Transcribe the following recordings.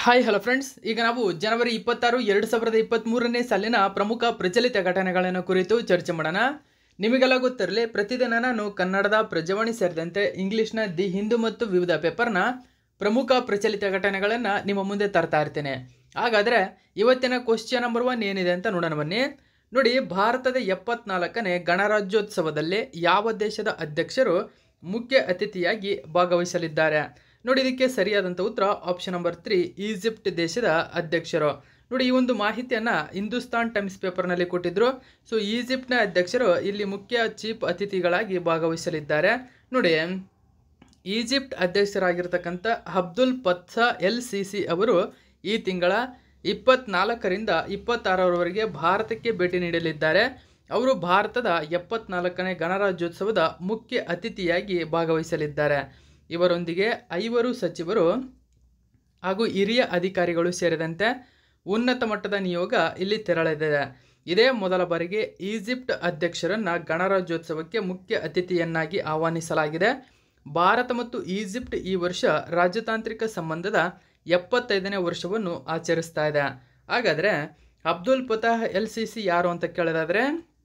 hi hello friends ಈಗ ನಾವು ಜನವರಿ ಇಪ್ಪತ್ತಾರು ಎರಡು ಸಾವಿರದ ಇಪ್ಪತ್ತ್ಮೂರನೇ ಸಾಲಿನ ಪ್ರಮುಖ ಪ್ರಚಲಿತ ಘಟನೆಗಳನ್ನು ಕುರಿತು ಚರ್ಚೆ ಮಾಡೋಣ ನಿಮಗೆಲ್ಲ ಗೊತ್ತಿರಲಿ ಪ್ರತಿದಿನ ನಾನು ಕನ್ನಡದ ಪ್ರಜಾವಾಣಿ ಸೇರಿದಂತೆ ಇಂಗ್ಲೀಷ್ನ ದಿ ಹಿಂದೂ ಮತ್ತು ವಿವಿಧ ಪೇಪರ್ನ ಪ್ರಮುಖ ಪ್ರಚಲಿತ ಘಟನೆಗಳನ್ನು ನಿಮ್ಮ ಮುಂದೆ ತರ್ತಾ ಇರ್ತೇನೆ ಹಾಗಾದರೆ ಇವತ್ತಿನ ಕ್ವಶ್ಚನ್ ನಂಬರ್ ಒನ್ ಏನಿದೆ ಅಂತ ನೋಡೋಣ ಬನ್ನಿ ನೋಡಿ ಭಾರತದ ಎಪ್ಪತ್ನಾಲ್ಕನೇ ಗಣರಾಜ್ಯೋತ್ಸವದಲ್ಲಿ ಯಾವ ದೇಶದ ಅಧ್ಯಕ್ಷರು ಮುಖ್ಯ ಅತಿಥಿಯಾಗಿ ಭಾಗವಹಿಸಲಿದ್ದಾರೆ ನೋಡಿ ಇದಕ್ಕೆ ಸರಿಯಾದಂಥ ಉತ್ತರ ಆಪ್ಷನ್ ನಂಬರ್ ತ್ರೀ ಈಜಿಪ್ಟ್ ದೇಶದ ಅಧ್ಯಕ್ಷರು ನೋಡಿ ಈ ಒಂದು ಮಾಹಿತಿಯನ್ನು ಹಿಂದೂಸ್ತಾನ್ ಟೈಮ್ಸ್ ಪೇಪರ್ನಲ್ಲಿ ಕೊಟ್ಟಿದ್ರು ಸೊ ಈಜಿಪ್ಟ್ನ ಅಧ್ಯಕ್ಷರು ಇಲ್ಲಿ ಮುಖ್ಯ ಚೀಫ್ ಅತಿಥಿಗಳಾಗಿ ಭಾಗವಹಿಸಲಿದ್ದಾರೆ ನೋಡಿ ಈಜಿಪ್ಟ್ ಅಧ್ಯಕ್ಷರಾಗಿರ್ತಕ್ಕಂಥ ಅಬ್ದುಲ್ ಪತ್ಸಾ ಎಲ್ ಸಿ ಸಿ ಅವರು ಈ ತಿಂಗಳ ಇಪ್ಪತ್ನಾಲ್ಕರಿಂದ ಇಪ್ಪತ್ತಾರರವರೆಗೆ ಭಾರತಕ್ಕೆ ಭೇಟಿ ನೀಡಲಿದ್ದಾರೆ ಅವರು ಭಾರತದ ಎಪ್ಪತ್ನಾಲ್ಕನೇ ಗಣರಾಜ್ಯೋತ್ಸವದ ಮುಖ್ಯ ಅತಿಥಿಯಾಗಿ ಭಾಗವಹಿಸಲಿದ್ದಾರೆ ಇವರೊಂದಿಗೆ ಐವರು ಸಚಿವರು ಹಾಗೂ ಹಿರಿಯ ಅಧಿಕಾರಿಗಳು ಸೇರಿದಂತೆ ಉನ್ನತ ಮಟ್ಟದ ನಿಯೋಗ ಇಲ್ಲಿ ತೆರಳಿದೆ ಇದೇ ಮೊದಲ ಬಾರಿಗೆ ಈಜಿಪ್ಟ್ ಅಧ್ಯಕ್ಷರನ್ನು ಗಣರಾಜ್ಯೋತ್ಸವಕ್ಕೆ ಮುಖ್ಯ ಅತಿಥಿಯನ್ನಾಗಿ ಆಹ್ವಾನಿಸಲಾಗಿದೆ ಭಾರತ ಮತ್ತು ಈಜಿಪ್ಟ್ ಈ ವರ್ಷ ರಾಜತಾಂತ್ರಿಕ ಸಂಬಂಧದ ಎಪ್ಪತ್ತೈದನೇ ವರ್ಷವನ್ನು ಆಚರಿಸ್ತಾ ಇದೆ ಹಾಗಾದರೆ Abdul Fattah El Sisi ಯಾರು ಅಂತ ಕೇಳೋದಾದರೆ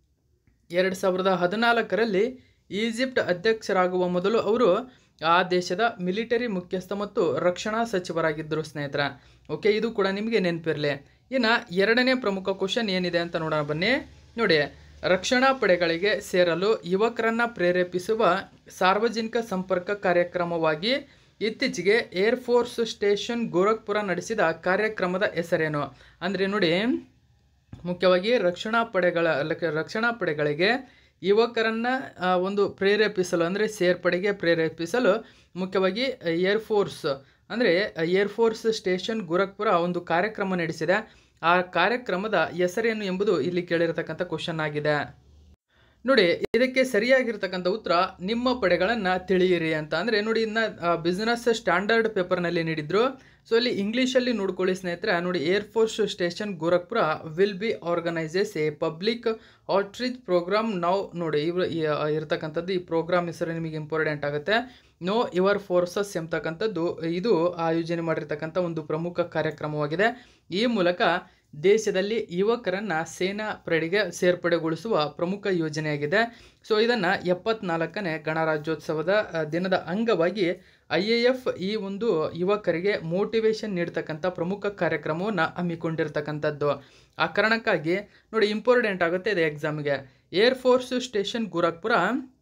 ಎರಡು ಸಾವಿರದ ಹದಿನಾಲ್ಕರಲ್ಲಿ ಈಜಿಪ್ಟ್ ಅಧ್ಯಕ್ಷರಾಗುವ ಮೊದಲು ಅವರು ಆ ದೇಶದ ಮಿಲಿಟರಿ ಮುಖ್ಯಸ್ಥ ಮತ್ತು ರಕ್ಷಣಾ ಸಚಿವರಾಗಿದ್ದರು ಸ್ನೇಹಿತರ ಓಕೆ ಇದು ಕೂಡ ನಿಮಗೆ ನೆನಪಿರಲಿ ಇನ್ನು ಎರಡನೇ ಪ್ರಮುಖ ಕ್ವಶನ್ ಏನಿದೆ ಅಂತ ನೋಡೋಣ ಬನ್ನಿ ನೋಡಿ ರಕ್ಷಣಾ ಪಡೆಗಳಿಗೆ ಸೇರಲು ಯುವಕರನ್ನು ಪ್ರೇರೇಪಿಸುವ ಸಾರ್ವಜನಿಕ ಸಂಪರ್ಕ ಕಾರ್ಯಕ್ರಮವಾಗಿ ಇತ್ತೀಚೆಗೆ ಏರ್ಫೋರ್ಸ್ ಸ್ಟೇಷನ್ ಗೋರಖ್ಪುರ ನಡೆಸಿದ ಕಾರ್ಯಕ್ರಮದ ಹೆಸರೇನು ಅಂದರೆ ನೋಡಿ ಮುಖ್ಯವಾಗಿ ರಕ್ಷಣಾ ಪಡೆಗಳ ಲಕ- ರಕ್ಷಣಾ ಪಡೆಗಳಿಗೆ ಯುವಕರನ್ನು ಒಂದು ಪ್ರೇರೇಪಿಸಲು ಅಂದರೆ ಸೇರ್ಪಡೆಗೆ ಪ್ರೇರೇಪಿಸಲು ಮುಖ್ಯವಾಗಿ ಏರ್ಫೋರ್ಸ್ ಅಂದರೆ ಏರ್ಫೋರ್ಸ್ ಸ್ಟೇಷನ್ ಗೋರಖ್ಪುರ ಒಂದು ಕಾರ್ಯಕ್ರಮ ನಡೆಸಿದೆ ಆ ಕಾರ್ಯಕ್ರಮದ ಹೆಸರೇನು ಎಂಬುದು ಇಲ್ಲಿ ಕೇಳಿರತಕ್ಕಂಥ ಕ್ವಶನ್ ಆಗಿದೆ ನೋಡಿ ಇದಕ್ಕೆ ಸರಿಯಾಗಿರ್ತಕ್ಕಂಥ ಉತ್ತರ ನಿಮ್ಮ ಪಡೆಗಳನ್ನು ತಿಳಿಯಿರಿ ಅಂತ ಅಂದರೆ ನೋಡಿ ಇನ್ನು ಬಿಸ್ನೆಸ್ ಸ್ಟ್ಯಾಂಡರ್ಡ್ ಪೇಪರ್ನಲ್ಲಿ ನೀಡಿದ್ರು ಸೊ ಇಲ್ಲಿ ಇಂಗ್ಲೀಷಲ್ಲಿ ನೋಡ್ಕೊಳ್ಳಿ ಸ್ನೇಹಿತರೆ ನೋಡಿ air force station Gorakhpur will be organises a public outreach program ನಾವು ನೋಡಿ ಇವ್ರು ಈ, ಆ, ಇರ್ತಕ್ಕಂಥದ್ದು ಈ ಪ್ರೋಗ್ರಾಮ್ ಹೆಸರು ನಿಮಗೆ ಇಂಪಾರ್ಟೆಂಟ್ ಆಗುತ್ತೆ ನೋ ಯುವರ್ ಫೋರ್ಸಸ್ ಎಂಬತಕ್ಕಂಥದ್ದು ಇದು ಆಯೋಜನೆ ಮಾಡಿರ್ತಕ್ಕಂಥ ಒಂದು ಪ್ರಮುಖ ಕಾರ್ಯಕ್ರಮವಾಗಿದೆ ಈ ಮೂಲಕ ದೇಶದಲ್ಲಿ ಯುವಕರನ್ನು ಸೇನಾ ಪಡೆಗೆ ಸೇರ್ಪಡೆಗೊಳಿಸುವ ಪ್ರಮುಖ ಯೋಜನೆಯಾಗಿದೆ ಸೊ ಇದನ್ನು ಎಪ್ಪತ್ನಾಲ್ಕನೇ ಗಣರಾಜ್ಯೋತ್ಸವದ ಆ, ದಿನದ ಅಂಗವಾಗಿ ಐ ಎ ಎಫ್ ಈ ಒಂದು ಯುವಕರಿಗೆ ಮೋಟಿವೇಶನ್ ನೀಡ್ತಕ್ಕಂಥ ಪ್ರಮುಖ ಕಾರ್ಯಕ್ರಮವನ್ನು ಹಮ್ಮಿಕೊಂಡಿರ್ತಕ್ಕಂಥದ್ದು ಆ ಕಾರಣಕ್ಕಾಗಿ ನೋಡಿ ಇಂಪಾರ್ಟೆಂಟ್ ಆಗುತ್ತೆ ಇದು ಎಕ್ಸಾಮ್ಗೆ ಏರ್ಫೋರ್ಸ್ ಸ್ಟೇಷನ್ ಗೋರಖ್ಪುರ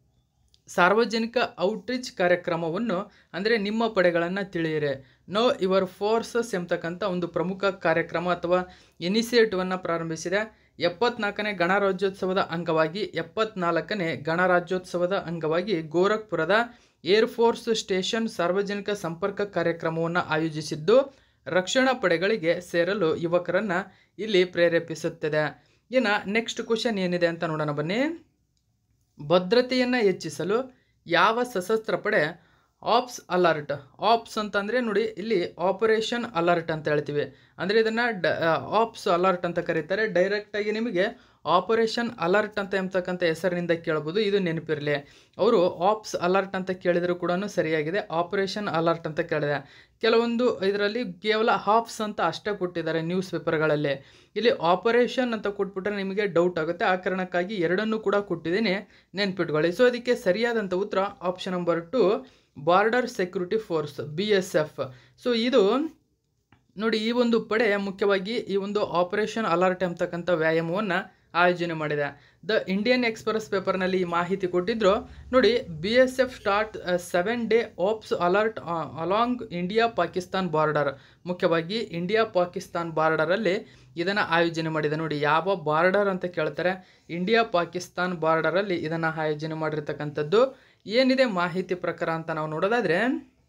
ಸಾರ್ವಜನಿಕ ಔಟ್ರೀಚ್ ಕಾರ್ಯಕ್ರಮವನ್ನು ಅಂದರೆ ನಿಮ್ಮ ಪಡೆಗಳನ್ನು ತಿಳಿಯಿರಿ ನೋ ಯುವರ್ ಫೋರ್ಸಸ್ ಎಂಬತಕ್ಕಂಥ ಒಂದು ಪ್ರಮುಖ ಕಾರ್ಯಕ್ರಮ ಅಥವಾ ಇನಿಷಿಯೇಟಿವನ್ನು ಪ್ರಾರಂಭಿಸಿದೆ ಎಪ್ಪತ್ನಾಲ್ಕನೇ ಗಣರಾಜ್ಯೋತ್ಸವದ ಅಂಗವಾಗಿ ಎಪ್ಪತ್ನಾಲ್ಕನೇ ಗಣರಾಜ್ಯೋತ್ಸವದ ಅಂಗವಾಗಿ ಗೋರಖ್ಪುರದ ಏರ್ಫೋರ್ಸ್ ಸ್ಟೇಷನ್ ಸಾರ್ವಜನಿಕ ಸಂಪರ್ಕ ಕಾರ್ಯಕ್ರಮವನ್ನು ಆಯೋಜಿಸಿದ್ದು ರಕ್ಷಣಾ ಪಡೆಗಳಿಗೆ ಸೇರಲು ಯುವಕರನ್ನು ಇಲ್ಲಿ ಪ್ರೇರೇಪಿಸುತ್ತದೆ ಇನ್ನು ನೆಕ್ಸ್ಟ್ ಕ್ವಶನ್ ಏನಿದೆ ಅಂತ ನೋಡೋಣ ಬನ್ನಿ ಭದ್ರತೆಯನ್ನು ಹೆಚ್ಚಿಸಲು ಯಾವ ಸಶಸ್ತ್ರ ಪಡೆ ಆಪ್ಸ್ ಅಲರ್ಟ್ ಆಪ್ಸ್ ಅಂತಂದರೆ ನೋಡಿ ಇಲ್ಲಿ ಆಪರೇಷನ್ ಅಲರ್ಟ್ ಅಂತ ಹೇಳ್ತೀವಿ ಅಂದರೆ ಇದನ್ನು ಡ ಆಪ್ಸ್ ಅಲರ್ಟ್ ಅಂತ ಕರೀತಾರೆ ಡೈರೆಕ್ಟಾಗಿ ನಿಮಗೆ ಆಪರೇಷನ್ ಅಲರ್ಟ್ ಅಂತ ಎಂಬತಕ್ಕಂಥ ಹೆಸರಿನಿಂದ ಕೇಳ್ಬೋದು ಇದು ನೆನಪಿರಲಿ ಅವರು ಆಪ್ಸ್ ಅಲರ್ಟ್ ಅಂತ ಕೇಳಿದರೂ ಕೂಡ ಸರಿಯಾಗಿದೆ ಆಪರೇಷನ್ ಅಲರ್ಟ್ ಅಂತ ಕೇಳಿದೆ ಕೆಲವೊಂದು ಇದರಲ್ಲಿ ಕೇವಲ ಹಾಪ್ಸ್ ಅಂತ ಅಷ್ಟೇ ಕೊಟ್ಟಿದ್ದಾರೆ ನ್ಯೂಸ್ ಪೇಪರ್ಗಳಲ್ಲಿ ಇಲ್ಲಿ ಆಪರೇಷನ್ ಅಂತ ಕೊಟ್ಬಿಟ್ರೆ ನಿಮಗೆ ಡೌಟ್ ಆಗುತ್ತೆ ಆ ಕಾರಣಕ್ಕಾಗಿ ಎರಡನ್ನೂ ಕೂಡ ಕೊಟ್ಟಿದ್ದೀನಿ ನೆನ್ಪಿಟ್ಕೊಳ್ಳಿ ಸೊ ಅದಕ್ಕೆ ಸರಿಯಾದಂಥ ಉತ್ತರ option number two border security force B S F so ಇದು ನೋಡಿ ಈ ಒಂದು ಪಡೆ ಮುಖ್ಯವಾಗಿ ಈ ಒಂದು ಆಪರೇಷನ್ ಅಲರ್ಟ್ ಎಂಬತಕ್ಕಂಥ ವ್ಯಾಯಾಮವನ್ನು ಆಯೋಜನೆ ಮಾಡಿದೆ ದ ಇಂಡಿಯನ್ ಎಕ್ಸ್ಪ್ರೆಸ್ ಪೇಪರ್ನಲ್ಲಿ ಈ ಮಾಹಿತಿ ಕೊಟ್ಟಿದ್ರು ನೋಡಿ B S F start seven day ops alert along India Pakistan border ಮುಖ್ಯವಾಗಿ ಇಂಡಿಯಾ ಪಾಕಿಸ್ತಾನ್ ಬಾರ್ಡರಲ್ಲಿ ಇದನ್ನು ಆಯೋಜನೆ ಮಾಡಿದೆ ನೋಡಿ ಯಾವ ಬಾರ್ಡರ್ ಅಂತ ಕೇಳ್ತಾರೆ ಇಂಡಿಯಾ ಪಾಕಿಸ್ತಾನ್ ಬಾರ್ಡರಲ್ಲಿ ಇದನ್ನು ಆಯೋಜನೆ ಮಾಡಿರ್ತಕ್ಕಂಥದ್ದು ಏನಿದೆ ಮಾಹಿತಿ ಪ್ರಕಾರ ಅಂತ ನಾವು ನೋಡೋದಾದರೆ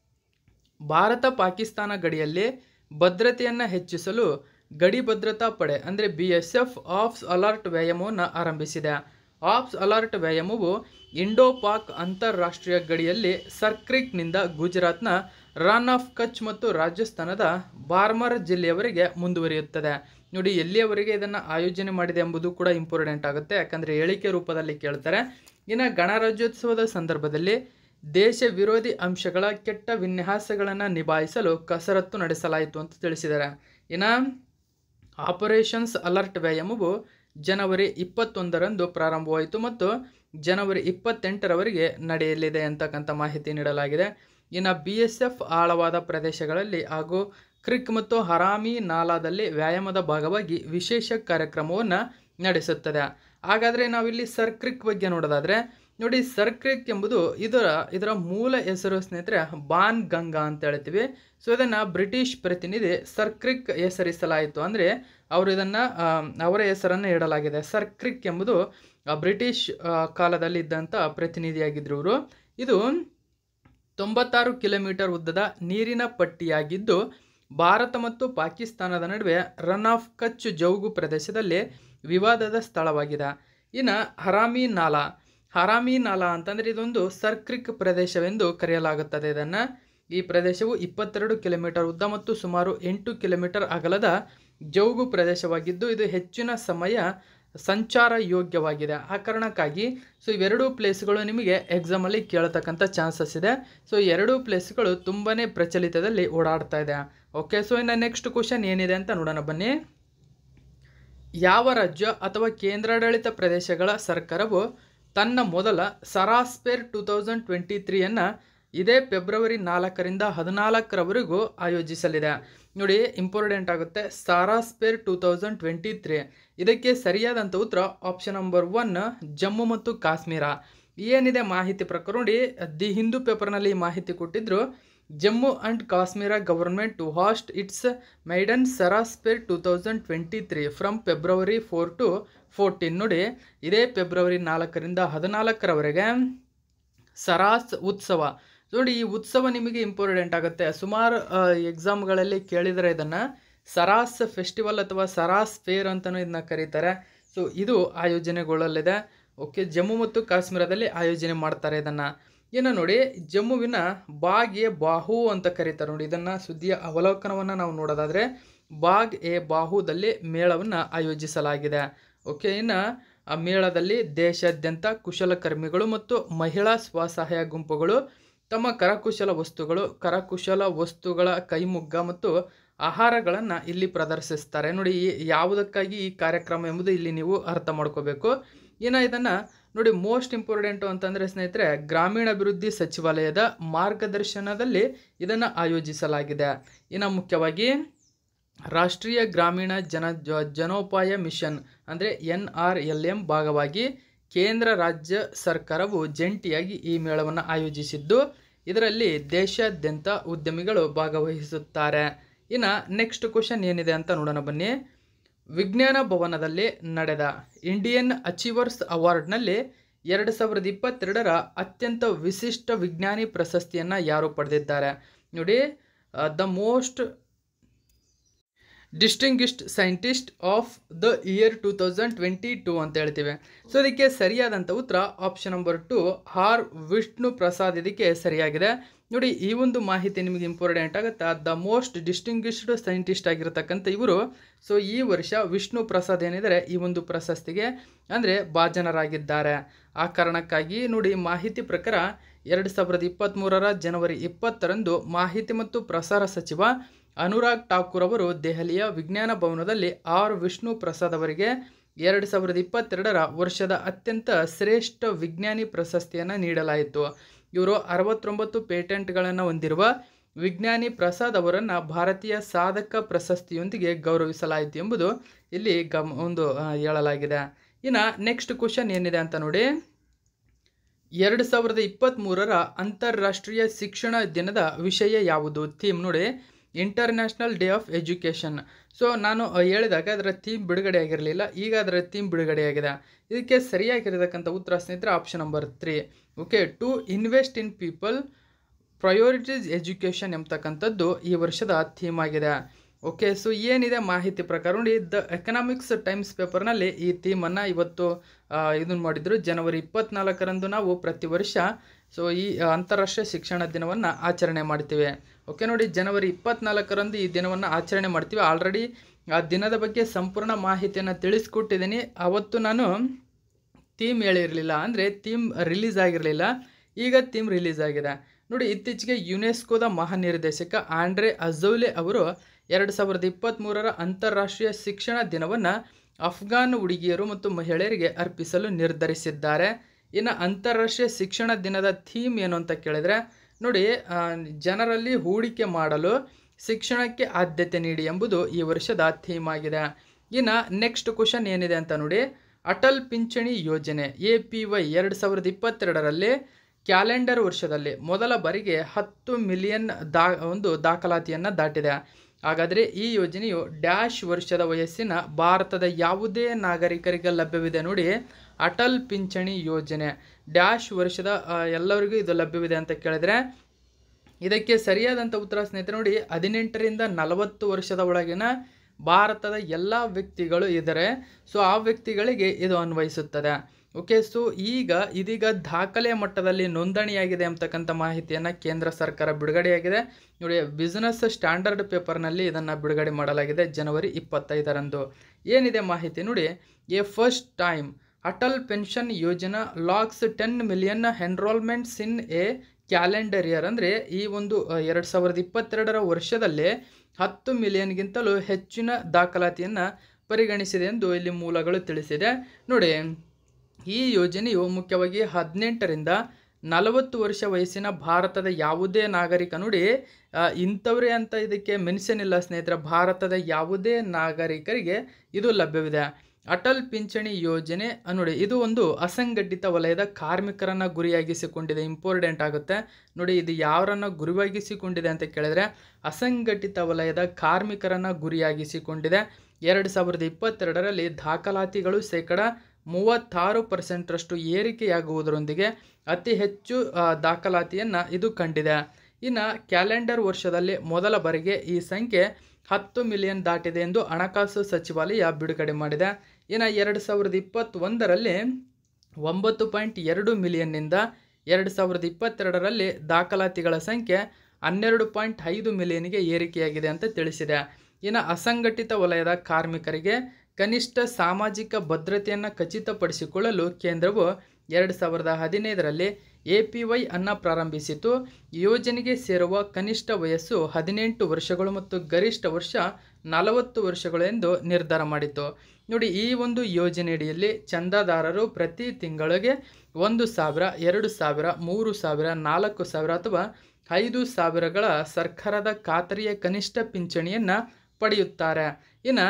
ಭಾರತ ಪಾಕಿಸ್ತಾನ ಗಡಿಯಲ್ಲಿ ಭದ್ರತೆಯನ್ನು ಹೆಚ್ಚಿಸಲು ಗಡಿ ಭದ್ರತಾ ಪಡೆ ಅಂದರೆ B S F ops alert ವ್ಯಾಯಾಮವನ್ನು ಆರಂಭಿಸಿದೆ ಆಪ್ಸ್ ಅಲರ್ಟ್ ವ್ಯಾಯಾಮವು ಇಂಡೋ ಪಾಕ್ ಅಂತಾರಾಷ್ಟ್ರೀಯ ಗಡಿಯಲ್ಲಿ ಸರ್ಕ್ರಿಕ್ನಿಂದ ಗುಜರಾತ್ನ ರಾನ್ ಆಫ್ ಕಚ್ ಮತ್ತು ರಾಜಸ್ಥಾನದ ಬಾರ್ಮರ್ ಜಿಲ್ಲೆಯವರೆಗೆ ಮುಂದುವರಿಯುತ್ತದೆ ನೋಡಿ ಎಲ್ಲಿಯವರೆಗೆ ಇದನ್ನು ಆಯೋಜನೆ ಮಾಡಿದೆ ಎಂಬುದು ಕೂಡ ಇಂಪಾರ್ಟೆಂಟ್ ಆಗುತ್ತೆ ಯಾಕಂದರೆ ಹೇಳಿಕೆ ರೂಪದಲ್ಲಿ ಕೇಳ್ತಾರೆ ಇನ್ನು ಗಣರಾಜ್ಯೋತ್ಸವದ ಸಂದರ್ಭದಲ್ಲಿ ದೇಶ ವಿರೋಧಿ ಅಂಶಗಳ ಕೆಟ್ಟ ವಿನ್ಯಾಸಗಳನ್ನು ನಿಭಾಯಿಸಲು ಕಸರತ್ತು ನಡೆಸಲಾಯಿತು ಅಂತ ತಿಳಿಸಿದ್ದಾರೆ ಇನ್ನು ಆಪರೇಷನ್ಸ್ ಅಲರ್ಟ್ ವ್ಯಾಯಾಮವು ಜನವರಿ ಇಪ್ಪತ್ತೊಂದರಂದು ಪ್ರಾರಂಭವಾಯಿತು ಮತ್ತು ಜನವರಿ ಇಪ್ಪತ್ತೆಂಟರವರೆಗೆ ನಡೆಯಲಿದೆ ಅಂತಕ್ಕಂಥ ಮಾಹಿತಿ ನೀಡಲಾಗಿದೆ ಇನ್ನು ಬಿ ಎಸ್ ಎಫ್ ಆಳವಾದ ಪ್ರದೇಶಗಳಲ್ಲಿ ಹಾಗೂ ಕ್ರಿಕ್ ಮತ್ತು ಹರಾಮಿ ನಾಲಾದಲ್ಲಿ ವ್ಯಾಯಾಮದ ಭಾಗವಾಗಿ ವಿಶೇಷ ಕಾರ್ಯಕ್ರಮವನ್ನು ನಡೆಸುತ್ತದೆ ಹಾಗಾದರೆ ನಾವಿಲ್ಲಿ ಸರ್ಕ್ರಿಕ್ ಬಗ್ಗೆ ನೋಡೋದಾದರೆ ನೋಡಿ ಸರ್ಕ್ರಿಕ್ ಎಂಬುದು ಇದರ ಇದರ ಮೂಲ ಹೆಸರು ಸ್ನೇಹಿತರೆ ಬಾನ್ ಗಂಗಾ ಅಂತ ಹೇಳ್ತೀವಿ ಸೊ ಇದನ್ನು ಬ್ರಿಟಿಷ್ ಪ್ರತಿನಿಧಿ ಸರ್ಕ್ರಿಕ್ ಹೆಸರಿಸಲಾಯಿತು ಅಂದರೆ ಅವರು ಇದನ್ನು ಅವರ ಹೆಸರನ್ನು ಇಡಲಾಗಿದೆ ಸರ್ಕ್ರಿಕ್ ಎಂಬುದು ಆ, ಬ್ರಿಟಿಷ್ ಆ, ಕಾಲದಲ್ಲಿ ಇದ್ದಂಥ ಪ್ರತಿನಿಧಿಯಾಗಿದ್ದರು ಇವರು ಇದು ತೊಂಬತ್ತಾರು ಕಿಲೋಮೀಟರ್ ಉದ್ದದ ನೀರಿನ ಪಟ್ಟಿಯಾಗಿದ್ದು ಭಾರತ ಮತ್ತು ಪಾಕಿಸ್ತಾನದ ನಡುವೆ ರನ್ ಆಫ್ ಕಚ್ ಜೌಗು ಪ್ರದೇಶದಲ್ಲಿ ವಿವಾದದ ಸ್ಥಳವಾಗಿದೆ ಇನ್ನು ಹರಾಮಿ ನಾಲಾ ಹರಾಮಿ ನಾಲಾ ಅಂತಂದರೆ ಇದೊಂದು ಸರ್ಕ್ರಿಕ್ ಪ್ರದೇಶವೆಂದು ಕರೆಯಲಾಗುತ್ತದೆ ಇದನ್ನು ಈ ಪ್ರದೇಶವು ಇಪ್ಪತ್ತೆರಡು ಕಿಲೋಮೀಟರ್ ಉದ್ದ ಮತ್ತು ಸುಮಾರು ಎಂಟು ಕಿಲೋಮೀಟರ್ ಅಗಲದ ಜೌಗು ಪ್ರದೇಶವಾಗಿದ್ದು ಇದು ಹೆಚ್ಚಿನ ಸಮಯ ಸಂಚಾರ ಯೋಗ್ಯವಾಗಿದೆ ಆ ಕಾರಣಕ್ಕಾಗಿ ಸೊ ಇವೆರಡೂ ಪ್ಲೇಸ್ಗಳು ನಿಮಗೆ ಎಕ್ಸಾಮಲ್ಲಿ ಕೇಳತಕ್ಕಂಥ ಚಾನ್ಸಸ್ ಇದೆ ಸೊ ಎರಡೂ ಪ್ಲೇಸ್ಗಳು ತುಂಬಾ ಪ್ರಚಲಿತದಲ್ಲಿ ಓಡಾಡ್ತಾ ಇದೆ ಓಕೆ ಸೊ ಇನ್ನು ನೆಕ್ಸ್ಟ್ ಕ್ವಶನ್ ಏನಿದೆ ಅಂತ ನೋಡೋಣ ಬನ್ನಿ ಯಾವ ರಾಜ್ಯ ಅಥವಾ ಕೇಂದ್ರಾಡಳಿತ ಪ್ರದೇಶಗಳ ಸರ್ಕಾರವು ತನ್ನ ಮೊದಲ ಸರಾಸ್ಪೇರ್ ಟೂ ತೌಸಂಡ್ ಟ್ವೆಂಟಿ ತ್ರೀಯನ್ನು ಇದೇ ಫೆಬ್ರವರಿ ನಾಲ್ಕರಿಂದ ಹದಿನಾಲ್ಕರವರೆಗೂ ಆಯೋಜಿಸಲಿದೆ ನೋಡಿ ಇಂಪಾರ್ಟೆಂಟ್ ಆಗುತ್ತೆ ಸಾರಾಸ್ಪೇರ್ ಟೂ ತೌಸಂಡ್ ಟ್ವೆಂಟಿ ತ್ರೀ ಇದಕ್ಕೆ ಸರಿಯಾದಂಥ ಉತ್ತರ ಆಪ್ಷನ್ ನಂಬರ್ ಒನ್ ಜಮ್ಮು ಮತ್ತು ಕಾಶ್ಮೀರ ಏನಿದೆ ಮಾಹಿತಿ ಪ್ರಕಾರ ನೋಡಿ ದಿ ಹಿಂದೂ ಪೇಪರ್ನಲ್ಲಿ ಈ ಮಾಹಿತಿ ಕೊಟ್ಟಿದ್ರು Jammu and Kashmir government to host its maiden ಸರಾಸ್ಪೇರ್ two thousand twenty three from February four to fourteen ನೋಡಿ ಇದೇ ಫೆಬ್ರವರಿ ನಾಲ್ಕರಿಂದ ಹದಿನಾಲ್ಕರವರೆಗೆ ಸರಾಸ್ ಉತ್ಸವ ನೋಡಿ ಈ ಉತ್ಸವ ನಿಮಗೆ ಇಂಪಾರ್ಟೆಂಟ್ ಆಗುತ್ತೆ ಸುಮಾರು ಎಕ್ಸಾಮ್ಗಳಲ್ಲಿ ಕೇಳಿದರೆ ಇದನ್ನು ಸರಾಸ್ ಫೆಸ್ಟಿವಲ್ ಅಥವಾ ಸರಾಸ್ ಫೇರ್ ಅಂತಲೂ ಇದನ್ನ ಕರೀತಾರೆ ಸೊ ಇದು ಆಯೋಜನೆಗೊಳ್ಳಲಿದೆ ಓಕೆ ಜಮ್ಮು ಮತ್ತು ಕಾಶ್ಮೀರದಲ್ಲಿ ಆಯೋಜನೆ ಮಾಡ್ತಾರೆ ಇದನ್ನು ಇನ್ನು ನೋಡಿ ಜಮ್ಮುವಿನ ಬಾಗ್ ಎ ಬಾಹು ಅಂತ ಕರೀತಾರೆ ನೋಡಿ ಇದನ್ನು ಸುದ್ದಿಯ ಅವಲೋಕನವನ್ನು ನಾವು ನೋಡೋದಾದರೆ ಬಾಗ್ ಎ ಬಾಹುದಲ್ಲಿ ಮೇಳವನ್ನು ಆಯೋಜಿಸಲಾಗಿದೆ ಓಕೆ ಇನ್ನು ಆ ಮೇಳದಲ್ಲಿ ದೇಶಾದ್ಯಂತ ಕುಶಲಕರ್ಮಿಗಳು ಮತ್ತು ಮಹಿಳಾ ಸ್ವಸಹಾಯ ಗುಂಪುಗಳು ತಮ್ಮ ಕರಕುಶಲ ವಸ್ತುಗಳು ಕರಕುಶಲ ವಸ್ತುಗಳ ಕೈಮುಗ್ಗ ಮತ್ತು ಆಹಾರಗಳನ್ನು ಇಲ್ಲಿ ಪ್ರದರ್ಶಿಸ್ತಾರೆ ನೋಡಿ ಈ ಯಾವುದಕ್ಕಾಗಿ ಈ ಕಾರ್ಯಕ್ರಮ ಎಂಬುದು ಇಲ್ಲಿ ನೀವು ಅರ್ಥ ಮಾಡ್ಕೋಬೇಕು ಇನ್ನು ಇದನ್ನು ನೋಡಿ ಮೋಸ್ಟ್ ಇಂಪಾರ್ಟೆಂಟು ಅಂತಂದರೆ ಸ್ನೇಹಿತರೆ ಗ್ರಾಮೀಣಾಭಿವೃದ್ಧಿ ಸಚಿವಾಲಯದ ಮಾರ್ಗದರ್ಶನದಲ್ಲಿ ಇದನ್ನು ಆಯೋಜಿಸಲಾಗಿದೆ ಇನ್ನು ಮುಖ್ಯವಾಗಿ ರಾಷ್ಟ್ರೀಯ ಗ್ರಾಮೀಣ ಜನ ಜ- ಜನೋಪಾಯ ಮಿಷನ್ ಅಂದರೆ ಎನ್ ಆರ್ ಎಲ್ ಎಂ ಭಾಗವಾಗಿ ಕೇಂದ್ರ ರಾಜ್ಯ ಸರ್ಕಾರವು ಜಂಟಿಯಾಗಿ ಈ ಮೇಳವನ್ನು ಆಯೋಜಿಸಿದ್ದು ಇದರಲ್ಲಿ ದೇಶಾದ್ಯಂತ ಉದ್ಯಮಿಗಳು ಭಾಗವಹಿಸುತ್ತಾರೆ ಇನ್ನು ನೆಕ್ಸ್ಟ್ ಕ್ವಶನ್ ಏನಿದೆ ಅಂತ ನೋಡೋಣ ಬನ್ನಿ ವಿಜ್ಞಾನ ಭವನದಲ್ಲಿ ನಡೆದ ಇಂಡಿಯನ್ ಅಚೀವರ್ಸ್ ಅವಾರ್ಡ್ನಲ್ಲಿ ಎರಡು ಸಾವಿರದ ಇಪ್ಪತ್ತೆರಡರ ಅತ್ಯಂತ ವಿಶಿಷ್ಟ ವಿಜ್ಞಾನಿ ಪ್ರಶಸ್ತಿಯನ್ನು ಯಾರು ಪಡೆದಿದ್ದಾರೆ ನೋಡಿ the most distinguished scientist of the year two thousand twenty two ಅಂತ ಹೇಳ್ತೀವಿ ಸೊ ಇದಕ್ಕೆ ಸರಿಯಾದಂಥ ಉತ್ತರ option number two R Vishnu Prasad ಇದಕ್ಕೆ ಸರಿಯಾಗಿದೆ ನೋಡಿ ಈ ಒಂದು ಮಾಹಿತಿ ನಿಮಗೆ ಇಂಪಾರ್ಟೆಂಟ್ ಆಗುತ್ತೆ ದ ಮೋಸ್ಟ್ ಡಿಸ್ಟಿಂಗಿಶ್ಡ್ ಸೈಂಟಿಸ್ಟ್ ಆಗಿರತಕ್ಕಂಥ ಇವರು ಸೊ ಈ ವರ್ಷ ವಿಷ್ಣು ಪ್ರಸಾದ್ ಏನಿದ್ದಾರೆ ಈ ಒಂದು ಪ್ರಶಸ್ತಿಗೆ ಅಂದರೆ ಭಾಜನರಾಗಿದ್ದಾರೆ ಆ ಕಾರಣಕ್ಕಾಗಿ ನೋಡಿ ಮಾಹಿತಿ ಪ್ರಕಾರ ಎರಡು ಸಾವಿರದ ಇಪ್ಪತ್ತ್ಮೂರರ ಜನವರಿ ಇಪ್ಪತ್ತರಂದು ಮಾಹಿತಿ ಮತ್ತು ಪ್ರಸಾರ ಸಚಿವ ಅನುರಾಗ್ ಠಾಕೂರ್ ಅವರು ದೆಹಲಿಯ ವಿಜ್ಞಾನ ಭವನದಲ್ಲಿ ಆರ್ ವಿಷ್ಣು ಪ್ರಸಾದ್ ಅವರಿಗೆ ಎರಡು ಸಾವಿರದ ಇಪ್ಪತ್ತೆರಡರ ವರ್ಷದ ಅತ್ಯಂತ ಶ್ರೇಷ್ಠ ವಿಜ್ಞಾನಿ ಪ್ರಶಸ್ತಿಯನ್ನು ನೀಡಲಾಯಿತು ಇವರು ಅರವತ್ತೊಂಬತ್ತು ಪೇಟೆಂಟ್ಗಳನ್ನು ಹೊಂದಿರುವ ವಿಜ್ಞಾನಿ ಪ್ರಸಾದ್ ಅವರನ್ನು ಭಾರತೀಯ ಸಾಧಕ ಪ್ರಶಸ್ತಿಯೊಂದಿಗೆ ಗೌರವಿಸಲಾಯಿತು ಎಂಬುದು ಇಲ್ಲಿ ಗಮ್ ಒಂದು ಆ, ಹೇಳಲಾಗಿದೆ ಇನ್ನು ನೆಕ್ಸ್ಟ್ ಕ್ವಶನ್ ಏನಿದೆ ಅಂತ ನೋಡಿ ಎರಡು ಸಾವಿರದ ಇಪ್ಪತ್ತ್ಮೂರರ ಅಂತಾರಾಷ್ಟ್ರೀಯ ಶಿಕ್ಷಣ ದಿನದ ವಿಷಯ ಯಾವುದು ಥೀಮ್ ನೋಡಿ international day of education so ನಾನು ಅ, ಹೇಳಿದಾಗ ಅದರ ಥೀಮ್ ಬಿಡುಗಡೆ ಆಗಿರಲಿಲ್ಲ ಈಗ ಅದರ ಥೀಮ್ ಬಿಡುಗಡೆಯಾಗಿದೆ ಇದಕ್ಕೆ ಸರಿಯಾಗಿರತಕ್ಕಂಥ ಉತ್ತರ ಸ್ನೇಹಿತರೆ option number three okay to invest in people priorities education ಎಂಬತಕ್ಕಂಥದ್ದು ಈ ವರ್ಷದ ಥೀಮ್ ಆಗಿದೆ ಓಕೆ ಸೊ ಏನಿದೆ ಮಾಹಿತಿ ಪ್ರಕಾರ ನೋಡಿ ದ ಎಕನಾಮಿಕ್ಸ್ ಟೈಮ್ಸ್ ಪೇಪರ್ನಲ್ಲಿ ಈ ಥೀಮನ್ನು ಇವತ್ತು ಇದನ್ನು ಮಾಡಿದರು ಜನವರಿ ಇಪ್ಪತ್ನಾಲ್ಕರಂದು ನಾವು ಪ್ರತಿ ವರ್ಷ ಸೊ ಈ ಆ, ಅಂತಾರಾಷ್ಟ್ರೀಯ ಶಿಕ್ಷಣ ದಿನವನ್ನು ಆಚರಣೆ ಮಾಡ್ತೀವಿ ಓಕೆ ನೋಡಿ ಜನವರಿ ಇಪ್ಪತ್ನಾಲ್ಕರಂದು ಈ ದಿನವನ್ನು ಆಚರಣೆ ಮಾಡ್ತೀವಿ ಆಲ್ರೆಡಿ ಆ ದಿನದ ಬಗ್ಗೆ ಸಂಪೂರ್ಣ ಮಾಹಿತಿಯನ್ನು ತಿಳಿಸ್ಕೊಟ್ಟಿದ್ದೀನಿ ಅವತ್ತು ನಾನು ಥೀಮ್ ಹೇಳಿರಲಿಲ್ಲ ಅಂದರೆ ಥೀಮ್ ರಿಲೀಸ್ ಆಗಿರಲಿಲ್ಲ ಈಗ ಥೀಮ್ ರಿಲೀಸ್ ಆಗಿದೆ ನೋಡಿ ಇತ್ತೀಚೆಗೆ ಯುನೆಸ್ಕೋದ ಮಹಾನಿರ್ದೇಶಕ ಆಂಡ್ರೆ ಅಜೌಲೆ ಅವರು ಎರಡು ಸಾವಿರದ ಇಪ್ಪತ್ತ್ಮೂರರ ಅಂತಾರಾಷ್ಟ್ರೀಯ ಶಿಕ್ಷಣ ದಿನವನ್ನು ಅಫ್ಘಾನ್ ಹುಡುಗಿಯರು ಮತ್ತು ಮಹಿಳೆಯರಿಗೆ ಅರ್ಪಿಸಲು ನಿರ್ಧರಿಸಿದ್ದಾರೆ ಇನ್ನು ಅಂತಾರಾಷ್ಟ್ರೀಯ ಶಿಕ್ಷಣ ದಿನದ ಥೀಮ್ ಏನು ಅಂತ ಕೇಳಿದರೆ ನೋಡಿ ಆ, ಜನರಲ್ಲಿ ಹೂಡಿಕೆ ಮಾಡಲು ಶಿಕ್ಷಣಕ್ಕೆ ಆದ್ಯತೆ ನೀಡಿ ಎಂಬುದು ಈ ವರ್ಷದ ಥೀಮ್ ಆಗಿದೆ ಇನ್ನು ನೆಕ್ಸ್ಟ್ ಕ್ವಶನ್ ಏನಿದೆ ಅಂತ ನೋಡಿ ಅಟಲ್ ಪಿಂಚಣಿ ಯೋಜನೆ ಎ ಪಿ ವೈ ಎರಡು ಸಾವಿರದ ಇಪ್ಪತ್ತೆರಡರಲ್ಲಿ ಕ್ಯಾಲೆಂಡರ್ ವರ್ಷದಲ್ಲಿ ಮೊದಲ ಬಾರಿಗೆ ಹತ್ತು ಮಿಲಿಯನ್ ದಾ ಒಂದು ದಾಖಲಾತಿಯನ್ನು ದಾಟಿದೆ ಹಾಗಾದರೆ ಈ ಯೋಜನೆಯು ಡ್ಯಾಶ್ ವರ್ಷದ ವಯಸ್ಸಿನ ಭಾರತದ ಯಾವುದೇ ನಾಗರಿಕರಿಗೆ ಲಭ್ಯವಿದೆ ನೋಡಿ ಅಟಲ್ ಪಿಂಚಣಿ ಯೋಜನೆ ಡ್ಯಾಶ್ ವರ್ಷದ ಆ, ಎಲ್ಲರಿಗೂ ಇದು ಲಭ್ಯವಿದೆ ಅಂತ ಕೇಳಿದ್ರೆ ಇದಕ್ಕೆ ಸರಿಯಾದಂಥ ಉತ್ತರ ಸ್ನೇಹಿತರೆ ನೋಡಿ ಹದಿನೆಂಟರಿಂದ ನಲವತ್ತು ವರ್ಷದ ಒಳಗಿನ ಭಾರತದ ಎಲ್ಲ ವ್ಯಕ್ತಿಗಳು ಇದ್ದಾರೆ ಸೊ ಆ ವ್ಯಕ್ತಿಗಳಿಗೆ ಇದು ಅನ್ವಯಿಸುತ್ತದೆ ಓಕೆ ಸೊ ಈಗ ಇದೀಗ ದಾಖಲೆಯ ಮಟ್ಟದಲ್ಲಿ ನೋಂದಣಿಯಾಗಿದೆ ಅಂತಕ್ಕಂಥ ಮಾಹಿತಿಯನ್ನು ಕೇಂದ್ರ ಸರ್ಕಾರ ಬಿಡುಗಡೆಯಾಗಿದೆ ನೋಡಿ ಬಿಸ್ನೆಸ್ ಸ್ಟ್ಯಾಂಡರ್ಡ್ ಪೇಪರ್ನಲ್ಲಿ ಇದನ್ನು ಬಿಡುಗಡೆ ಮಾಡಲಾಗಿದೆ ಜನವರಿ ಇಪ್ಪತ್ತೈದರಂದು ಏನಿದೆ ಮಾಹಿತಿ ನೋಡಿ a first time Atal pension Yojana lakhs ten million enrolments in a calendar year ಅಂದರೆ ಈ ಒಂದು ಎರಡು ಸಾವಿರದ ಇಪ್ಪತ್ತೆರಡರ ವರ್ಷದಲ್ಲಿ ಹತ್ತು ಮಿಲಿಯನ್ಗಿಂತಲೂ ಹೆಚ್ಚಿನ ದಾಖಲಾತಿಯನ್ನು ಪರಿಗಣಿಸಿದೆ ಎಂದು ಇಲ್ಲಿ ಮೂಲಗಳು ತಿಳಿಸಿದೆ ನೋಡಿ ಈ ಯೋಜನೆಯು ಮುಖ್ಯವಾಗಿ ಹದಿನೆಂಟರಿಂದ ನಲವತ್ತು ವರ್ಷ ವಯಸ್ಸಿನ ಭಾರತದ ಯಾವುದೇ ನಾಗರಿಕ ನೋಡಿ ಆ, ಇಂಥವ್ರೇ ಅಂತ ಇದಕ್ಕೆ ಮೆನ್ಷನ್ ಇಲ್ಲ ಸ್ನೇಹಿತರೆ ಭಾರತದ ಯಾವುದೇ ನಾಗರಿಕರಿಗೆ ಇದು ಲಭ್ಯವಿದೆ ಅಟಲ್ ಪಿಂಚಣಿ ಯೋಜನೆ ಆ, ನೋಡಿ ಇದು ಒಂದು ಅಸಂಘಟಿತ ವಲಯದ ಕಾರ್ಮಿಕರನ್ನು ಗುರಿಯಾಗಿಸಿಕೊಂಡಿದೆ ಇಂಪಾರ್ಟೆಂಟ್ ಆಗುತ್ತೆ ನೋಡಿ ಇದು ಯಾರನ್ನು ಗುರಿಯಾಗಿಸಿಕೊಂಡಿದೆ ಅಂತ ಕೇಳಿದ್ರೆ ಅಸಂಘಟಿತ ವಲಯದ ಕಾರ್ಮಿಕರನ್ನು ಗುರಿಯಾಗಿಸಿಕೊಂಡಿದೆ ಎರಡು ಸಾವಿರದ ಇಪ್ಪತ್ತೆರಡರಲ್ಲಿ ದಾಖಲಾತಿಗಳು ಶೇಕಡ ಮೂವತ್ತಾರು ಪರ್ಸೆಂಟ್ರಷ್ಟು ಏರಿಕೆಯಾಗುವುದರೊಂದಿಗೆ ಅತಿ ಹೆಚ್ಚು ಆ, ದಾಖಲಾತಿಯನ್ನು ಇದು ಕಂಡಿದೆ ಇನ್ನು ಕ್ಯಾಲೆಂಡರ್ ವರ್ಷದಲ್ಲಿ ಮೊದಲ ಬಾರಿಗೆ ಈ ಸಂಖ್ಯೆ ಹತ್ತು ಮಿಲಿಯನ್ ದಾಟಿದೆ ಎಂದು ಹಣಕಾಸು ಸಚಿವಾಲಯ ಬಿಡುಗಡೆ ಮಾಡಿದೆ ಇನ್ನು ಎರಡು ಸಾವಿರದ ಇಪ್ಪತ್ತೊಂದರಲ್ಲಿ ಒಂಬತ್ತು ಪಾಯಿಂಟ್ ಎರಡು ಮಿಲಿಯನ್ನಿಂದ ಎರಡು ಸಾವಿರದ ಇಪ್ಪತ್ತೆರಡರಲ್ಲಿ ದಾಖಲಾತಿಗಳ ಸಂಖ್ಯೆ ಹನ್ನೆರಡು ಪಾಯಿಂಟ್ ಐದು ಮಿಲಿಯನ್ಗೆ ಏರಿಕೆಯಾಗಿದೆ ಅಂತ ತಿಳಿಸಿದೆ ಇನ್ನು ಅಸಂಘಟಿತ ವಲಯದ ಕಾರ್ಮಿಕರಿಗೆ ಕನಿಷ್ಠ ಸಾಮಾಜಿಕ ಭದ್ರತೆಯನ್ನು ಖಚಿತಪಡಿಸಿಕೊಳ್ಳಲು ಕೇಂದ್ರವು ಎರಡು ಸಾವಿರದ ಹದಿನೈದರಲ್ಲಿ ಎ ಪಿ ವೈ ಅನ್ನು ಪ್ರಾರಂಭಿಸಿತು ಯೋಜನೆಗೆ ಸೇರುವ ಕನಿಷ್ಠ ವಯಸ್ಸು ಹದಿನೆಂಟು ವರ್ಷಗಳು ಮತ್ತು ಗರಿಷ್ಠ ವರ್ಷ ನಲವತ್ತು ವರ್ಷಗಳು ಎಂದು ನಿರ್ಧಾರ ಮಾಡಿತು ನೋಡಿ ಈ ಒಂದು ಯೋಜನೆಯಡಿಯಲ್ಲಿ ಚಂದಾದಾರರು ಪ್ರತಿ ತಿಂಗಳಿಗೆ ಒಂದು ಸಾವಿರ ಎರಡು ಸಾವಿರ ಮೂರು ಸಾವಿರ ನಾಲ್ಕು ಸಾವಿರ ಅಥವಾ ಐದು ಸಾವಿರಗಳ ಸರ್ಕಾರದ ಖಾತರಿಯ ಕನಿಷ್ಠ ಪಿಂಚಣಿಯನ್ನು ಪಡೆಯುತ್ತಾರೆ ಇನ್ನು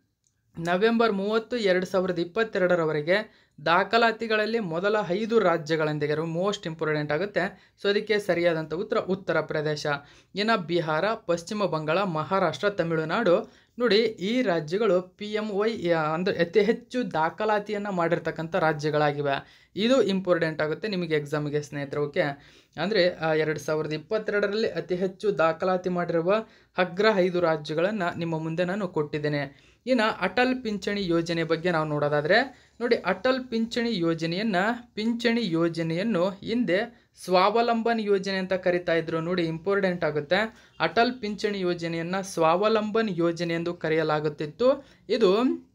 ನವೆಂಬರ್ ಮೂವತ್ತು ಎರಡು ಸಾವಿರದ ಇಪ್ಪತ್ತೆರಡರವರೆಗೆ ದಾಖಲಾತಿಗಳಲ್ಲಿ ಮೊದಲ ಐದು ರಾಜ್ಯಗಳೊಂದಿಗೆ ಮೋಸ್ಟ್ ಇಂಪಾರ್ಟೆಂಟ್ ಆಗುತ್ತೆ ಸೊ ಅದಕ್ಕೆ ಸರಿಯಾದಂಥ ಉತ್ತರ ಉತ್ತರ ಪ್ರದೇಶ ಇನ್ನು ಬಿಹಾರ ಪಶ್ಚಿಮ ಬಂಗಾಳ ಮಹಾರಾಷ್ಟ್ರ ತಮಿಳುನಾಡು ನೋಡಿ ಈ ರಾಜ್ಯಗಳು ಪಿ ಎಮ್ ವೈ ಅಂದರೆ ಅತಿ ಹೆಚ್ಚು ದಾಖಲಾತಿಯನ್ನು ಮಾಡಿರ್ತಕ್ಕಂಥ ರಾಜ್ಯಗಳಾಗಿವೆ ಇದು ಇಂಪಾರ್ಟೆಂಟ್ ಆಗುತ್ತೆ ನಿಮಗೆ ಎಕ್ಸಾಮಿಗೆ ಸ್ನೇಹಿತರೆ ಓಕೆ ಅಂದರೆ ಎರಡು ಸಾವಿರದ ಇಪ್ಪತ್ತೆರಡರಲ್ಲಿ ಅತಿ ಹೆಚ್ಚು ದಾಖಲಾತಿ ಮಾಡಿರುವ ಅಗ್ರ ಐದು ರಾಜ್ಯಗಳನ್ನು ನಿಮ್ಮ ಮುಂದೆ ನಾನು ಕೊಟ್ಟಿದ್ದೇನೆ ಇನ್ನು ಅಟಲ್ ಪಿಂಚಣಿ ಯೋಜನೆ ಬಗ್ಗೆ ನಾವು ನೋಡೋದಾದರೆ ನೋಡಿ ಅಟಲ್ ಪಿಂಚಣಿ ಯೋಜನೆಯನ್ನು ಪಿಂಚಣಿ ಯೋಜನೆಯನ್ನು ಹಿಂದೆ ಸ್ವಾವಲಂಬನ್ ಯೋಜನೆ ಅಂತ ಕರಿತಾ ಇದ್ರು ನೋಡಿ ಇಂಪಾರ್ಟೆಂಟ್ ಆಗುತ್ತೆ ಅಟಲ್ ಪಿಂಚಣಿ ಯೋಜನೆಯನ್ನು ಸ್ವಾವಲಂಬನ್ ಯೋಜನೆ ಎಂದು ಕರೆಯಲಾಗುತ್ತಿತ್ತು ಇದು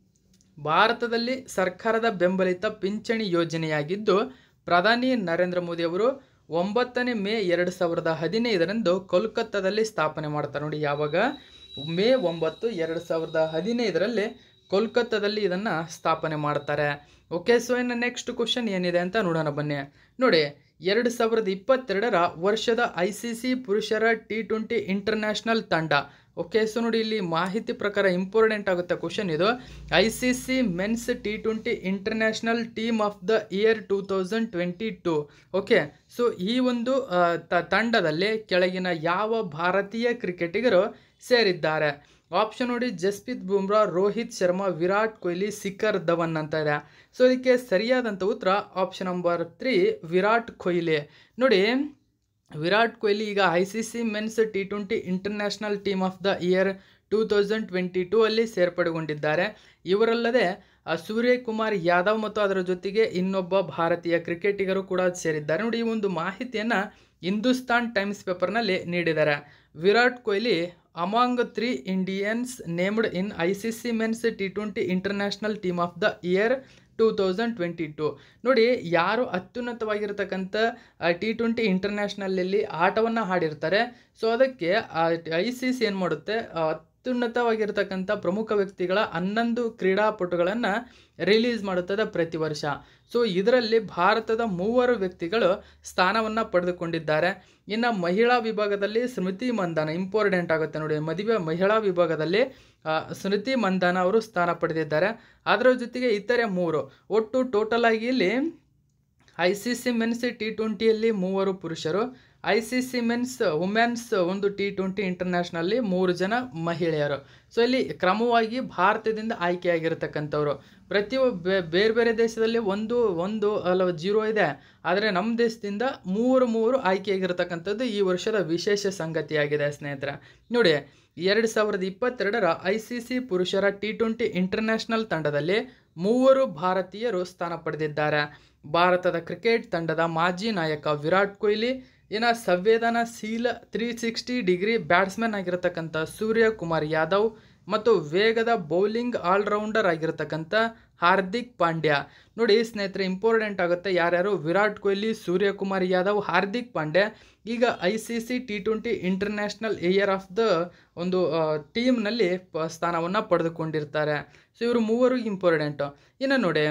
ಭಾರತದಲ್ಲಿ ಸರ್ಕಾರದ ಬೆಂಬಲಿತ ಪಿಂಚಣಿ ಯೋಜನೆಯಾಗಿದ್ದು ಪ್ರಧಾನಿ ನರೇಂದ್ರ ಮೋದಿ ಅವರು ಒಂಬತ್ತನೇ ಮೇ ಎರಡು ಸಾವಿರದ ಹದಿನೈದರಂದು ಕೋಲ್ಕತ್ತಾದಲ್ಲಿ ಸ್ಥಾಪನೆ ಮಾಡ್ತಾರೆ ನೋಡಿ ಯಾವಾಗ ಮೇ ಒಂಬತ್ತು ಎರಡು ಸಾವಿರದ ಹದಿನೈದರಲ್ಲಿ ಕೋಲ್ಕತ್ತಾದಲ್ಲಿ ಇದನ್ನು ಸ್ಥಾಪನೆ ಮಾಡ್ತಾರೆ ಓಕೆ ಸೊ ಇನ್ನು ನೆಕ್ಸ್ಟ್ ಕ್ವಶನ್ ಏನಿದೆ ಅಂತ ನೋಡೋಣ ಬನ್ನಿ ನೋಡಿ ಎರಡು ಸಾವಿರದ ಇಪ್ಪತ್ತೆರಡರ ವರ್ಷದ ಐ ಸಿ ಸಿ ಪುರುಷರ ಟಿ ಟ್ವೆಂಟಿ ಇಂಟರ್ನ್ಯಾಷನಲ್ ತಂಡ ಓಕೆ ಸೊ ನೋಡಿ ಇಲ್ಲಿ ಮಾಹಿತಿ ಪ್ರಕಾರ ಇಂಪಾರ್ಟೆಂಟ್ ಆಗುತ್ತೆ ಕ್ವಶನ್ ಇದು I C C men's T twenty international team of the year two thousand twenty two okay so ಈ ಒಂದು ಆ, ತ- ತಂಡದಲ್ಲಿ ಕೆಳಗಿನ ಯಾವ ಭಾರತೀಯ ಕ್ರಿಕೆಟಿಗರು ಸೇರಿದ್ದಾರೆ ಆಪ್ಷನ್ ನೋಡಿ ಜಸ್ಪ್ರೀತ್ ಬುಮ್ರಾ ರೋಹಿತ್ ಶರ್ಮಾ ವಿರಾಟ್ ಕೊಹ್ಲಿ ಶಿಖರ್ ಧವನ್ ಅಂತ ಇದೆ ಸೊ ಇದಕ್ಕೆ ಸರಿಯಾದಂಥ ಉತ್ತರ option number three Virat Kohli ನೋಡಿ ವಿರಾಟ್ ಕೊಹ್ಲಿ ಈಗ I C C men's T twenty international team of the year two thousand twenty two ಅಲ್ಲಿ ಸೇರ್ಪಡೆಗೊಂಡಿದ್ದಾರೆ ಇವರಲ್ಲದೆ ಆ, ಸೂರ್ಯಕುಮಾರ್ ಯಾದವ್ ಮತ್ತು ಅದರ ಜೊತೆಗೆ ಇನ್ನೊಬ್ಬ ಭಾರತೀಯ ಕ್ರಿಕೆಟಿಗರು ಕೂಡ ಸೇರಿದ್ದಾರೆ ನೋಡಿ ಈ ಒಂದು ಮಾಹಿತಿಯನ್ನು ಹಿಂದೂಸ್ತಾನ್ ಟೈಮ್ಸ್ ಪೇಪರ್ನಲ್ಲಿ ನೀಡಿದ್ದಾರೆ Virat Kohli among three Indians named in I C C men's T twenty international team of the year two thousand twenty two ನೋಡಿ ಯಾರು ಅತ್ಯುನ್ನತವಾಗಿರ್ತಕ್ಕಂಥ ಟಿ ಟ್ವೆಂಟಿ ಇಂಟರ್ನ್ಯಾಷನಲಲ್ಲಿ ಆಟವನ್ನು ಆಡಿರ್ತಾರೆ ಸೊ ಅದಕ್ಕೆ ಐ ಸಿ ಸಿ ಏನು ಮಾಡುತ್ತೆ ಆ, ಅತ್ಯುನ್ನತವಾಗಿರ್ತಕ್ಕಂಥ ಪ್ರಮುಖ ವ್ಯಕ್ತಿಗಳ ಹನ್ನೊಂದು ಕ್ರೀಡಾಪಟುಗಳನ್ನು ರಿಲೀಸ್ ಮಾಡುತ್ತದೆ ಪ್ರತಿ ವರ್ಷ ಸೊ ಇದರಲ್ಲಿ ಭಾರತದ ಮೂವರು ವ್ಯಕ್ತಿಗಳು ಸ್ಥಾನವನ್ನು ಪಡೆದುಕೊಂಡಿದ್ದಾರೆ ಇನ್ನು ಮಹಿಳಾ ವಿಭಾಗದಲ್ಲಿ ಸ್ಮೃತಿ ಮಂದಾನ ಇಂಪಾರ್ಟೆಂಟ್ ಆಗುತ್ತೆ ನೋಡಿ ಮದುವೆ ಮಹಿಳಾ ವಿಭಾಗದಲ್ಲಿ ಆ, ಸ್ಮೃತಿ ಮಂದಾನ ಅವರು ಸ್ಥಾನ ಪಡೆದಿದ್ದಾರೆ ಅದರ ಜೊತೆಗೆ ಇತರೆ ಮೂರು ಒಟ್ಟು ಟೋಟಲ್ ಆಗಿ ಇಲ್ಲಿ I C C men's T ಟ್ವೆಂಟಿಯಲ್ಲಿ ಮೂವರು ಪುರುಷರು I C C men's women's ಒಂದು ಟಿ ಟ್ವೆಂಟಿ ಇಂಟರ್ನ್ಯಾಷನಲ್ಲಿ ಮೂರು ಜನ ಮಹಿಳೆಯರು ಸೊ ಇಲ್ಲಿ ಕ್ರಮವಾಗಿ ಭಾರತದಿಂದ ಆಯ್ಕೆಯಾಗಿರ್ತಕ್ಕಂಥವ್ರು ಪ್ರತಿ ಬೇರೆ ಬೇರೆ ದೇಶದಲ್ಲಿ ಒಂದು ಒಂದು ಅಲ್ಲ ಜೀರೋ ಇದೆ ಆದರೆ ನಮ್ಮ ದೇಶದಿಂದ ಮೂರು ಮೂರು ಆಯ್ಕೆಯಾಗಿರ್ತಕ್ಕಂಥದ್ದು ಈ ವರ್ಷದ ವಿಶೇಷ ಸಂಗತಿಯಾಗಿದೆ ಸ್ನೇಹಿತರೆ ನೋಡಿ ಎರಡು ಸಾವಿರದ ಇಪ್ಪತ್ತೆರಡರ ಐ ಸಿ ಸಿ ಪುರುಷರ ಟಿ ಟ್ವೆಂಟಿ ಇಂಟರ್ನ್ಯಾಷನಲ್ ತಂಡದಲ್ಲಿ ಮೂವರು ಭಾರತೀಯರು ಸ್ಥಾನ ಪಡೆದಿದ್ದಾರೆ ಭಾರತದ ಕ್ರಿಕೆಟ್ ತಂಡದ ಮಾಜಿ ನಾಯಕ ವಿರಾಟ್ ಕೊಹ್ಲಿ ಇನ್ನು ಸಂವೇದನಾಶೀಲ ತ್ರೀ ಸಿಕ್ಸ್ಟಿ ಡಿಗ್ರಿ ಬ್ಯಾಟ್ಸ್ಮನ್ ಆಗಿರತಕ್ಕಂಥ ಸೂರ್ಯಕುಮಾರ್ ಯಾದವ್ ಮತ್ತು ವೇಗದ ಬೌಲಿಂಗ್ ಆಲ್ರೌಂಡರ್ ಆಗಿರತಕ್ಕಂಥ ಹಾರ್ದಿಕ್ ಪಾಂಡ್ಯ ನೋಡಿ ಸ್ನೇಹಿತರೆ ಇಂಪಾರ್ಟೆಂಟ್ ಆಗುತ್ತೆ ಯಾರ್ಯಾರು ವಿರಾಟ್ ಕೊಹ್ಲಿ ಸೂರ್ಯಕುಮಾರ್ ಯಾದವ್ ಹಾರ್ದಿಕ್ ಪಾಂಡ್ಯ ಈಗ I C C T twenty international year of the ಒಂದು ಟೀಮ್ನಲ್ಲಿ ಪ ಸ್ಥಾನವನ್ನು ಪಡೆದುಕೊಂಡಿರ್ತಾರೆ ಸೊ ಇವರು ಮೂವರು ಇಂಪಾರ್ಟೆಂಟು ಇನ್ನು ನೋಡಿ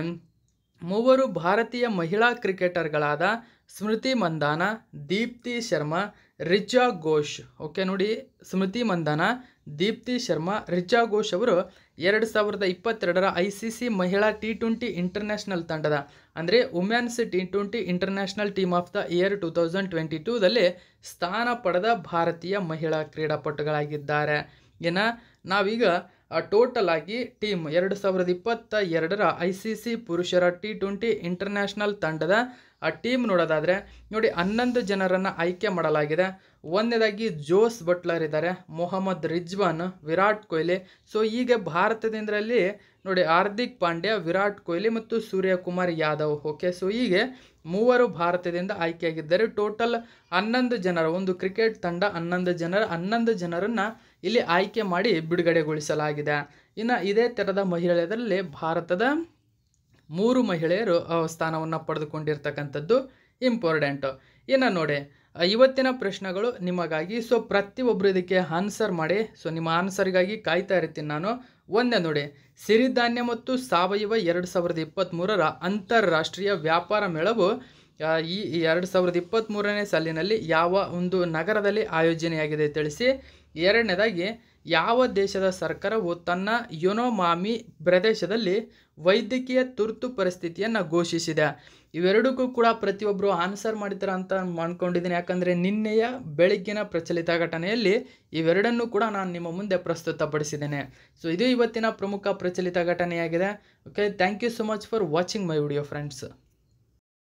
ಮೂವರು ಭಾರತೀಯ ಮಹಿಳಾ ಕ್ರಿಕೆಟರ್ಗಳಾದ ಸ್ಮೃತಿ ಮಂದಾನ ದೀಪ್ತಿ ಶರ್ಮಾ ರಿಚಾ ಘೋಷ್ ಓಕೆ ನೋಡಿ ಸ್ಮೃತಿ ಮಂದಾನ ದೀಪ್ತಿ ಶರ್ಮಾ ರಿಚಾ ಘೋಷ್ ಅವರು ಎರಡು ಸಾವಿರದ ಇಪ್ಪತ್ತೆರಡರ ಐ ಸಿ ಸಿ ಮಹಿಳಾ ಟಿ ಟ್ವೆಂಟಿ ಇಂಟರ್ನ್ಯಾಷನಲ್ ತಂಡದ ಅಂದರೆ women's T twenty international team of the year two thousand twenty ಟೂದಲ್ಲಿ ಸ್ಥಾನ ಪಡೆದ ಭಾರತೀಯ ಮಹಿಳಾ ಕ್ರೀಡಾಪಟುಗಳಾಗಿದ್ದಾರೆ ಇನ್ನು ನಾವೀಗ ಟೋಟಲ್ ಆಗಿ ಟೀಮ್ ಎರಡು ಸಾವಿರದ ಇಪ್ಪತ್ತ ಎರಡರ ಐ ಸಿ ಸಿ ಪುರುಷರ ಟಿ ಟ್ವೆಂಟಿ ಇಂಟರ್ನ್ಯಾಷನಲ್ ತಂಡದ ಆ ಟೀಮ್ ನೋಡೋದಾದರೆ ನೋಡಿ ಹನ್ನೊಂದು ಜನರನ್ನು ಆಯ್ಕೆ ಮಾಡಲಾಗಿದೆ ಒಂದನೇದಾಗಿ ಜೋಸ್ ಬಟ್ಲರ್ ಇದ್ದಾರೆ ಮೊಹಮ್ಮದ್ ರಿಜ್ವಾನ್ ವಿರಾಟ್ ಕೊಹ್ಲಿ ಸೊ ಈಗ ಭಾರತದಿಂದರಲ್ಲಿ ನೋಡಿ ಹಾರ್ದಿಕ್ ಪಾಂಡ್ಯ ವಿರಾಟ್ ಕೊಹ್ಲಿ ಮತ್ತು ಸೂರ್ಯಕುಮಾರ್ ಯಾದವ್ ಓಕೆ ಸೊ ಹೀಗೆ ಮೂವರು ಭಾರತದಿಂದ ಆಯ್ಕೆಯಾಗಿದ್ದಾರೆ ಟೋಟಲ್ ಹನ್ನೊಂದು ಜನರ ಒಂದು ಕ್ರಿಕೆಟ್ ತಂಡ ಹನ್ನೊಂದು ಜನರ ಹನ್ನೊಂದು ಜನರನ್ನು ಇಲ್ಲಿ ಆಯ್ಕೆ ಮಾಡಿ ಬಿಡುಗಡೆಗೊಳಿಸಲಾಗಿದೆ ಇನ್ನು ಇದೇ ಥರದ ಮಹಿಳೆಯರಲ್ಲಿ ಭಾರತದ ಮೂರು ಮಹಿಳೆಯರು ಸ್ಥಾನವನ್ನು ಪಡೆದುಕೊಂಡಿರ್ತಕ್ಕಂಥದ್ದು ಇಂಪಾರ್ಟೆಂಟು ಇನ್ನು ನೋಡಿ ಆ, ಇವತ್ತಿನ ಪ್ರಶ್ನೆಗಳು ನಿಮಗಾಗಿ ಸೊ ಪ್ರತಿಯೊಬ್ಬರು ಇದಕ್ಕೆ ಆನ್ಸರ್ ಮಾಡಿ ಸೊ ನಿಮ್ಮ ಆನ್ಸರ್ಗಾಗಿ ಕಾಯ್ತಾ ಇರ್ತೀನಿ ನಾನು ಒಂದೇ ನೋಡಿ ಸಿರಿಧಾನ್ಯ ಮತ್ತು ಸಾವಯವ ಎರಡು ಸಾವಿರದ ಇಪ್ಪತ್ತ್ಮೂರರ ಅಂತಾರಾಷ್ಟ್ರೀಯ ವ್ಯಾಪಾರ ಮೇಳವು ಆ, ಈ ಈ ಎರಡು ಸಾವಿರದ ಇಪ್ಪತ್ತ್ಮೂರನೇ ಸಾಲಿನಲ್ಲಿ ಯಾವ ಒಂದು ನಗರದಲ್ಲಿ ಆಯೋಜನೆಯಾಗಿದೆ ತಿಳಿಸಿ ಎರಡನೇದಾಗಿ ಯಾವ ದೇಶದ ಸರ್ಕಾರವು ತನ್ನ ಯೊನೋಮಾಮಿ ಪ್ರದೇಶದಲ್ಲಿ ವೈದ್ಯಕೀಯ ತುರ್ತು ಪರಿಸ್ಥಿತಿಯನ್ನು ಘೋಷಿಸಿದೆ ಇವೆರಡಕ್ಕೂ ಕೂಡ ಪ್ರತಿಯೊಬ್ಬರು ಆನ್ಸರ್ ಮಾಡ್ತಾರ ಅಂತ ಅಂದ್ಕೊಂಡಿದ್ದೀನಿ ಯಾಕಂದರೆ ನಿನ್ನೆಯ ಬೆಳಗ್ಗಿನ ಪ್ರಚಲಿತ ಘಟನೆಯಲ್ಲಿ ಇವೆರಡನ್ನೂ ಕೂಡ ನಾನು ನಿಮ್ಮ ಮುಂದೆ ಪ್ರಸ್ತುತಪಡಿಸಿದ್ದೇನೆ ಸೊ ಇದು ಇವತ್ತಿನ ಪ್ರಮುಖ ಪ್ರಚಲಿತ ಘಟನೆಯಾಗಿದೆ okay thank you so much for watching my video friends